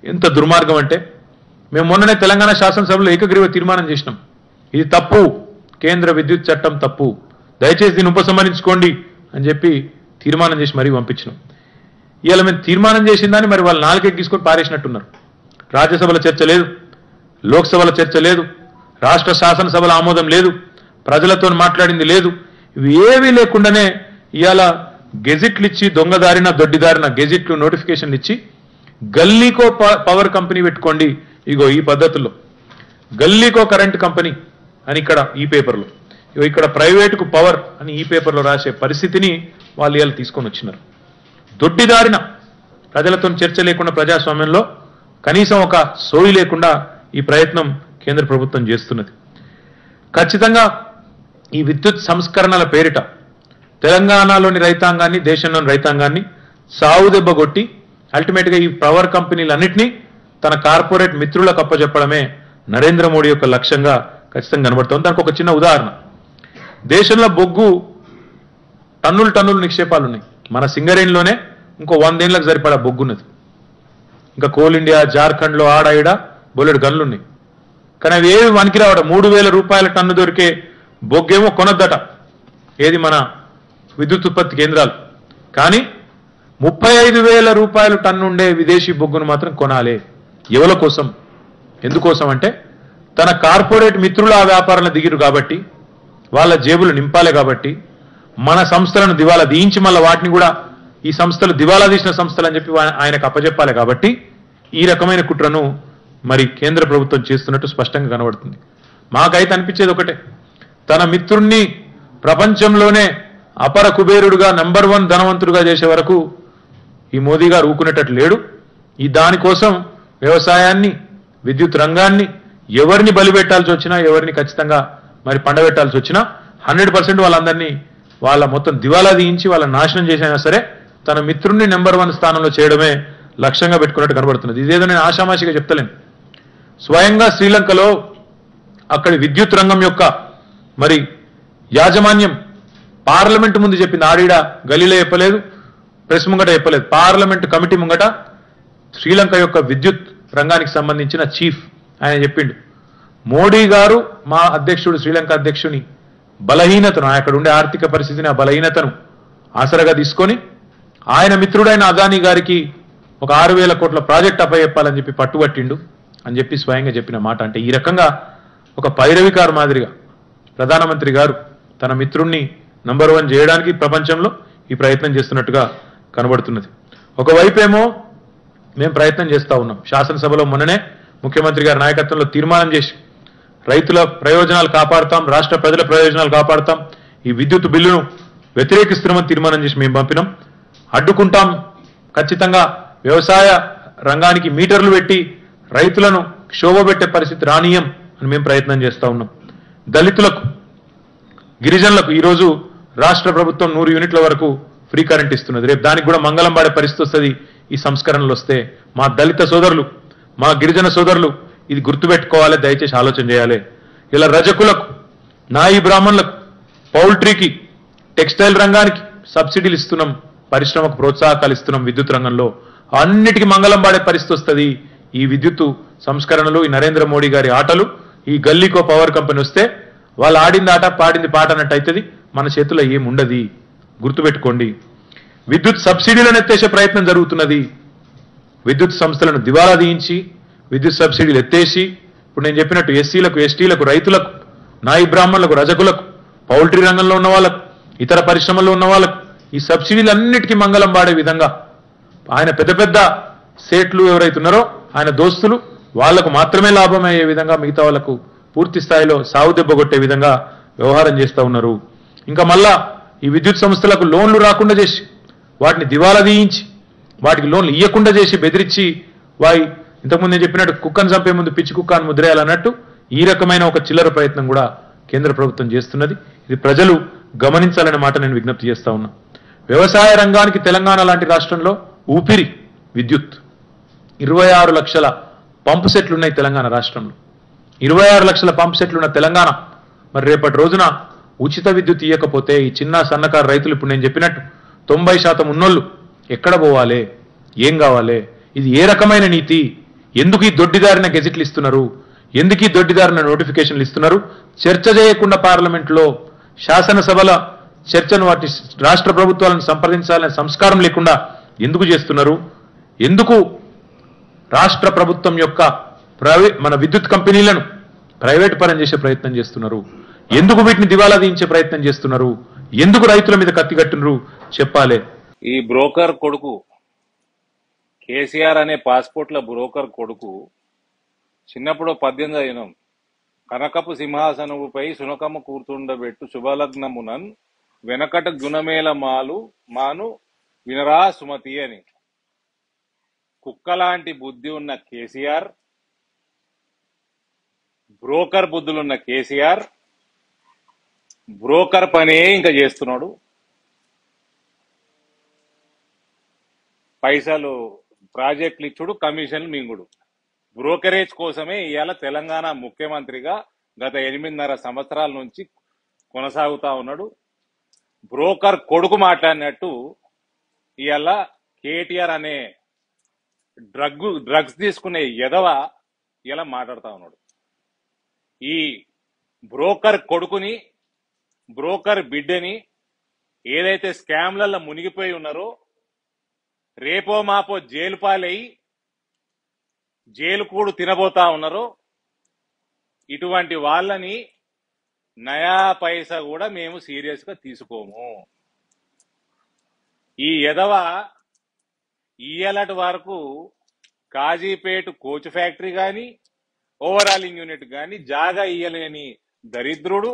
ఎంత దుర్మార్గం అంటే మేము మొన్ననే తెలంగాణ శాసనసభలో ఏకగ్రీవ తీర్మానం చేసినాం ఇది తప్పు కేంద్ర విద్యుత్ చట్టం తప్పు దయచేసి దీన్ని ఉపసంహరించుకోండి అని చెప్పి తీర్మానం చేసి మరీ పంపించినాం ఇవాళ మేము తీర్మానం చేసిందని మరి వాళ్ళు నాలుగెక్కిసుకొని పారేసినట్టున్నారు రాజ్యసభలో చర్చ లేదు లోక్సభలో చర్చ లేదు రాష్ట్ర శాసనసభల ఆమోదం లేదు ప్రజలతో మాట్లాడింది లేదు ఇవి ఏవీ లేకుండానే ఇవాళ గెజిట్లు ఇచ్చి దొంగదారిన దొడ్డిదారిన గెజిట్లు నోటిఫికేషన్లు ఇచ్చి గల్లీకో ప- పవర్ కంపెనీ పెట్టుకోండి ఇగో ఈ పద్ధతుల్లో గల్లీకో కరెంట్ కంపెనీ అని ఇక్కడ ఈ పేపర్లో ఇగో ఇక్కడ ప్రైవేటుకు పవర్ అని ఈ పేపర్లో రాసే పరిస్థితిని వాళ్ళు ఇవాళ తీసుకొని వచ్చినారు దొడ్డిదారిన ప్రజలతో చర్చ లేకుండా ప్రజాస్వామ్యంలో కనీసం ఒక సోయి లేకుండా ఈ ప్రయత్నం కేంద్ర ప్రభుత్వం చేస్తున్నది ఖచ్చితంగా ఈ విద్యుత్ సంస్కరణల పేరిట తెలంగాణలోని రైతాంగాన్ని దేశంలోని రైతాంగాన్ని సావు దెబ్బ కొట్టి అల్టిమేట్గా ఈ పవర్ కంపెనీలన్నింటినీ తన కార్పొరేట్ మిత్రులకు అప్పచెప్పడమే నరేంద్ర మోడీ యొక్క లక్ష్యంగా ఖచ్చితంగా కనబడుతోంది దానికి ఒక చిన్న ఉదాహరణ దేశంలో బొగ్గు టన్నులు టన్నులు నిక్షేపాలు ఉన్నాయి మన సింగరేణిలోనే ఇంకో వందేళ్లకు సరిపడా బొగ్గు ఉన్నది ఇంకా కోల్ ఇండియా జార్ఖండ్లో ఆడ ఈడ బొల్లెడు గన్లు ఉన్నాయి కానీ అవి ఏవి వనికి రావడం మూడు వేల రూపాయల టన్ను దొరికే బొగ్గేమో కొనొద్దట ఏది మన విద్యుత్ ఉత్పత్తి కేంద్రాలు కానీ ముప్పై ఐదు వేల రూపాయలు టన్ను ఉండే విదేశీ బొగ్గును మాత్రం కొనాలి ఎవల కోసం ఎందుకోసం అంటే తన కార్పొరేట్ మిత్రులు ఆ వ్యాపారంలో దిగిరు కాబట్టి వాళ్ళ జేబులు నింపాలి కాబట్టి మన సంస్థలను దివాలా దీయించి మళ్ళీ వాటిని కూడా ఈ సంస్థలు దివాలా తీసిన సంస్థలు అని చెప్పి వా- ఆయనకు అప్పచెప్పాలి కాబట్టి ఈ రకమైన కుట్రను మరి కేంద్ర ప్రభుత్వం చేస్తున్నట్టు స్పష్టంగా కనబడుతుంది మాకైతే అనిపించేది ఒకటే తన మిత్రుణ్ణి ప్రపంచంలోనే అపర కుబేరుడుగా నంబర్ వన్ ధనవంతుడుగా చేసే వరకు ఈ మోదీ గారు ఊకునేటట్టు లేడు ఈ దానికోసం వ్యవసాయాన్ని విద్యుత్ రంగాన్ని ఎవరిని బలిపెట్టాల్సి వచ్చినా ఎవరిని ఖచ్చితంగా మరి పండబెట్టాల్సి వచ్చినా హండ్రెడ్ పర్సెంట్ వాళ్ళందరినీ వాళ్ళ మొత్తం దివాలా తీయించి వాళ్ళ నాశనం చేసైనా సరే తన మిత్రుణ్ణి నెంబర్ వన్ స్థానంలో చేయడమే లక్ష్యంగా పెట్టుకున్నట్టు కనబడుతున్నది ఇదేదో నేను ఆషామాషిగా చెప్తలేను స్వయంగా శ్రీలంకలో అక్కడి విద్యుత్ రంగం యొక్క మరి యాజమాన్యం పార్లమెంట్ ముందు చెప్పింది ఆడిడ గలీలో చెప్పలేదు ప్రెస్ ముంగట చెప్పలేదు పార్లమెంట్ కమిటీ ముంగట శ్రీలంక యొక్క విద్యుత్ రంగానికి సంబంధించిన చీఫ్ ఆయన చెప్పిండు మోడీ గారు మా అధ్యక్షుడు శ్రీలంక అధ్యక్షుని బలహీనతను అక్కడ ఉండే ఆర్థిక పరిస్థితిని ఆ బలహీనతను ఆసరగా తీసుకొని ఆయన మిత్రుడైన అదానీ గారికి ఒక ఆరు వేల కోట్ల ప్రాజెక్ట్ అప్పచెప్పాలని చెప్పి పట్టుబట్టిండు అని చెప్పి స్వయంగా చెప్పిన మాట అంటే ఈ రకంగా ఒక పైరవికారు మాదిరిగా ప్రధానమంత్రి గారు తన మిత్రుణ్ణి నంబర్ వన్ చేయడానికి ప్రపంచంలో ఈ ప్రయత్నం చేస్తున్నట్టుగా కనబడుతున్నది ఒకవైపేమో మేము ప్రయత్నం చేస్తా ఉన్నాం శాసనసభలో మొన్ననే ముఖ్యమంత్రి గారి నాయకత్వంలో తీర్మానం చేసి రైతుల ప్రయోజనాలు కాపాడుతాం రాష్ట్ర ప్రజల ప్రయోజనాలు కాపాడుతాం ఈ విద్యుత్ బిల్లును వ్యతిరేకిస్తున్నామని తీర్మానం చేసి మేము పంపినాం అడ్డుకుంటాం ఖచ్చితంగా వ్యవసాయ రంగానికి మీటర్లు పెట్టి రైతులను క్షోభపెట్టే పరిస్థితి రానీయం అని మేము ప్రయత్నం చేస్తా ఉన్నాం దళితులకు గిరిజనులకు ఈరోజు రాష్ట్ర ప్రభుత్వం నూరు యూనిట్ల వరకు ఫ్రీ కరెంట్ ఇస్తున్నది రేపు దానికి కూడా మంగళం పాడే పరిస్థితి వస్తుంది ఈ సంస్కరణలు వస్తే మా దళిత సోదరులు మా గిరిజన సోదరులు ఇది గుర్తుపెట్టుకోవాలి దయచేసి ఆలోచన చేయాలి ఇలా రజకులకు నాయి బ్రాహ్మణులకు పౌల్ట్రీకి టెక్స్టైల్ రంగానికి సబ్సిడీలు ఇస్తున్నాం పరిశ్రమకు ప్రోత్సాహకాలు ఇస్తున్నాం విద్యుత్ రంగంలో అన్నిటికీ మంగళం పాడే పరిస్థితి వస్తుంది ఈ విద్యుత్ సంస్కరణలు ఈ నరేంద్ర మోడీ గారి ఆటలు ఈ గల్లీకో పవర్ కంపెనీ వస్తే వాళ్ళు ఆడింది ఆట పాడింది పాట అన్నట్టు అవుతుంది మన చేతిలో ఏముండదు గుర్తుపెట్టుకోండి విద్యుత్ సబ్సిడీలను ఎత్తేసే ప్రయత్నం జరుగుతున్నది విద్యుత్ సంస్థలను దివాలా తీయించి విద్యుత్ సబ్సిడీలు ఎత్తేసి ఇప్పుడు నేను చెప్పినట్టు ఎస్సీలకు ఎస్టీలకు రైతులకు నాయి బ్రాహ్మణులకు రజకులకు పౌల్ట్రీ రంగంలో ఉన్న వాళ్ళకు ఇతర పరిశ్రమల్లో ఉన్న వాళ్ళకు ఈ సబ్సిడీలన్నిటికీ మంగళం పాడే విధంగా ఆయన పెద్ద పెద్ద సేట్లు ఎవరైతే ఉన్నారో ఆయన దోస్తులు వాళ్లకు మాత్రమే లాభం అయ్యే విధంగా మిగతా వాళ్లకు పూర్తి స్థాయిలో సాగు దెబ్బ కొట్టే విధంగా వ్యవహారం చేస్తా ఉన్నారు ఇంకా మళ్ళా ఈ విద్యుత్ సంస్థలకు లోన్లు రాకుండా చేసి వాటిని దివాలా తీయించి వాటికి లోన్లు ఇవ్వకుండా చేసి బెదిరించి వాయి ఇంతకుముందు నేను చెప్పినట్టు కుక్కను చంపే ముందు పిచ్చి కుక్క అని ముద్రేయాలన్నట్టు ఈ రకమైన ఒక చిల్లర ప్రయత్నం కూడా కేంద్ర ప్రభుత్వం చేస్తున్నది ఇది ప్రజలు గమనించాలనే మాట నేను విజ్ఞప్తి చేస్తా ఉన్నా వ్యవసాయ రంగానికి తెలంగాణ లాంటి రాష్ట్రంలో ఊపిరి విద్యుత్ ఇరవై ఆరు లక్షల పంపు సెట్లు ఉన్నాయి తెలంగాణ రాష్ట్రంలో ఇరవై ఆరు లక్షల పంపు సెట్లు ఉన్న తెలంగాణ మరి రేపటి రోజున ఉచిత విద్యుత్ ఇవ్వకపోతే ఈ చిన్న సన్నకారు రైతులు ఇప్పుడు నేను చెప్పినట్టు తొంభై శాతం ఉన్నోళ్ళు ఎక్కడ పోవాలి ఏం కావాలి ఇది ఏ రకమైన నీతి ఎందుకు ఈ దొడ్డిదారిన గెజిట్లు ఇస్తున్నారు ఎందుకు ఈ దొడ్డిదారిన నోటిఫికేషన్లు ఇస్తున్నారు చర్చ చేయకుండా పార్లమెంట్లో శాసనసభల చర్చను వాటి రాష్ట్ర ప్రభుత్వాలను సంప్రదించాలనే సంస్కారం లేకుండా ఎందుకు చేస్తున్నారు ఎందుకు రాష్ట్ర ప్రభుత్వం యొక్క ప్రైవేట్ మన విద్యుత్ కంపెనీలను ప్రైవేట్ పరం చేసే ప్రయత్నం చేస్తున్నారు ఎందుకు వీటిని దివాలా తీయించే ప్రయత్నం చేస్తున్నారు ఎందుకు రైతుల మీద కత్తి కట్టున్నారు చెప్పాలి ఈ బ్రోకర్ కొడుకు కేసీఆర్ అనే పాస్పోర్ట్ల బ్రోకర్ కొడుకు చిన్నప్పుడు పద్దెనిమిది అయినాం కనకపు సింహాసనముపై సునకమ్మ కూర్చుండబెట్టు శుభలగ్నమునన్ వెనకట గుణమేల మాలు మాను వినరా సుమతి అని కుక్కలాంటి బుద్ధి ఉన్న కేసీఆర్ బ్రోకర్ బుద్ధులున్న కేసీఆర్ బ్రోకర్ పనే ఇంకా చేస్తున్నాడు పైసలు ప్రాజెక్టులు ఇచ్చుడు కమిషన్లు మింగుడు బ్రోకరేజ్ కోసమే ఇవాళ తెలంగాణ ముఖ్యమంత్రిగా గత ఎనిమిదిన్నర సంవత్సరాల నుంచి కొనసాగుతా ఉన్నాడు బ్రోకర్ కొడుకు మాట్లాడినట్టు ఇవాళ కేటీఆర్ అనే డ్రగ్ డ్రగ్స్ తీసుకునే ఎదవ ఇలా మాట్లాడుతా ఉన్నాడు ఈ బ్రోకర్ కొడుకుని బ్రోకర్ బిడ్డని ఏదైతే స్కామ్లలో మునిగిపోయి ఉన్నారో రేపో మాపో జైలు పాలై జైలు కూడు తినబోతా ఉన్నారో ఇటువంటి వాళ్ళని నయా పైసా కూడా మేము సీరియస్ గా తీసుకోము ఈ ఎదవ ఇయ్యలటి వరకు కాజీపేట కోచ్ ఫ్యాక్టరీ గాని ఓవరాలింగ్ యూనిట్ గాని జాగా ఇయ్యలేని దరిద్రుడు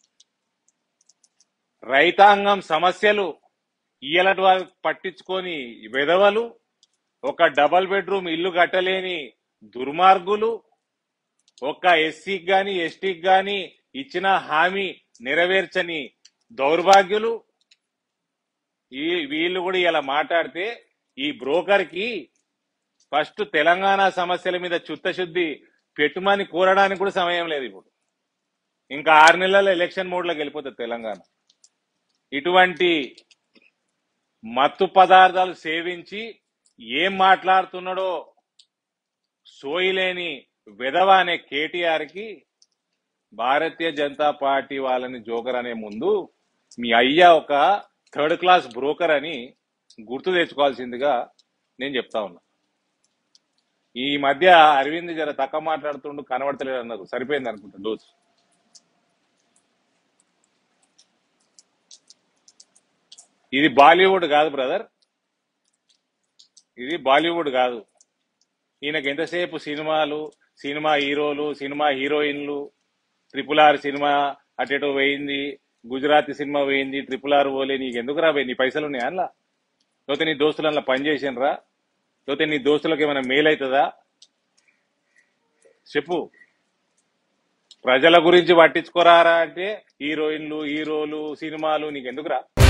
రైతాంగం సమస్యలు ఇయ్యలటి వారు పట్టించుకొని విధవలు ఒక డబల్ బెడ్రూమ్ ఇల్లు కట్టలేని దుర్మార్గులు ఒక ఎస్సీకి గాని ఎస్టీకి గాని ఇచ్చిన హామీ నెరవేర్చని దౌర్భాగ్యులు ఈ వీళ్ళు కూడా ఇలా మాట్లాడితే ఈ బ్రోకర్ కి ఫస్ట్ తెలంగాణ సమస్యల మీద చిత్తశుద్ధి పెట్టుమని కోరడానికి కూడా సమయం లేదు ఇప్పుడు ఇంకా ఆరు నెలల ఎలక్షన్ మోడ్ లోకి వెళ్ళిపోతుంది తెలంగాణ ఇటువంటి మత్తు పదార్థాలు సేవించి ఏం మాట్లాడుతున్నాడో సోయిలేని విధవ అనే కేటీఆర్ కి భారతీయ జనతా పార్టీ వాళ్ళని జోకర్ అనే ముందు మీ అయ్యా ఒక థర్డ్ క్లాస్ బ్రోకర్ అని గుర్తు తెచ్చుకోవాల్సిందిగా నేను చెప్తా ఉన్నా ఈ మధ్య అరవింద్ జర తక్కువ మాట్లాడుతుండు కనబడతలేడు అన్నారు సరిపోయింది అనుకుంటా డోస్ ఇది బాలీవుడ్ కాదు బ్రదర్ ఇది బాలీవుడ్ కాదు ఈయనకి ఎంతసేపు సినిమాలు సినిమా హీరోలు సినిమా హీరోయిన్లు ట్రిపుల్ ఆర్ సినిమా అటెటో పోయింది గుజరాతీ సినిమా పోయింది ట్రిపుల్ ఆర్ పోలే నీకు ఎందుకు రాబోయే నీ పైసలు ఉన్నాయా అందులో లేకపోతే నీ దోస్తులు అందులో పని చేసినరా లేకపోతే నీ దోస్తులకు ఏమైనా మేలు అవుతుందా చెప్పు ప్రజల గురించి పట్టించుకోరారా అంటే హీరోయిన్లు హీరోలు సినిమాలు నీకు ఎందుకురా